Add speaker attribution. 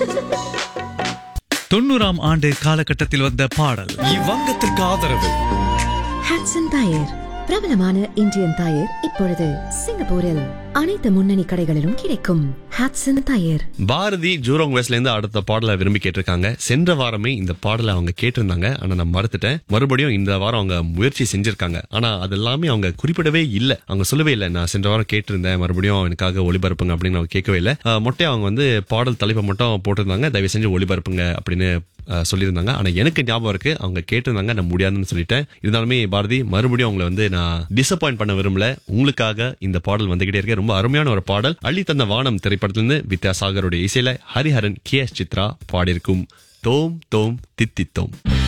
Speaker 1: தொண்ணூறாம் ஆண்டு காலகட்டத்தில் வந்த பாடல்
Speaker 2: இவ்வங்கத்திற்கு ஆதரவு
Speaker 3: ஹாட்சன் டயர் பிரபலமான இந்தியன் டயர் இப்பொழுது சிங்கப்பூரில் அனைத்து முன்னணி கடைகளிலும் கிடைக்கும் ஹாட்சன் டயர்
Speaker 4: பாரதி ஜூரோங் வெஸ்ட்ல இருந்து அடுத்த பாடலை விரும்பி கேட்டிருக்காங்க சென்ற வாரமே இந்த பாடலை அவங்க கேட்டிருந்தாங்க ஆனா நான் மறுத்துட்டேன் மறுபடியும் இந்த வாரம் அவங்க முயற்சி செஞ்சிருக்காங்க ஆனா அது எல்லாமே அவங்க குறிப்பிடவே இல்ல அவங்க சொல்லவே இல்லை நான் சென்ற வாரம் கேட்டிருந்தேன் மறுபடியும் எனக்காக ஒளிபரப்புங்க அப்படின்னு அவங்க கேட்கவே இல்லை அஹ், மொட்டையா அவங்க வந்து பாடல் தலைப்பை மட்டும் போட்டிருந்தாங்க தயவு செஞ்சு ஒளிபரப்புங்க அப்படின்னு அஹ், சொல்லியிருந்தாங்க ஆனா எனக்கு ஞாபகம் இருக்கு அவங்க கேட்டிருந்தாங்க நான் முடியாதுன்னு சொல்லிட்டேன் இருந்தாலுமே பாரதி மறுபடியும் அவங்களை வந்து நான் டிசப்பாயிண்ட் பண்ண விரும்பல உங்களுக்காக இந்த பாடல் வந்துகிட்டே இருக்கு ரொம்ப அருமையான ஒரு பாடல் அள்ளி தந்த வானம் திரைப்படத்திலிருந்து வித்யாசாகருடைய இசையில ஹரிஹரன் கே எஸ் சித்ரா பாடியிருக்கும் தோம் தோம் தித்தித்தோம்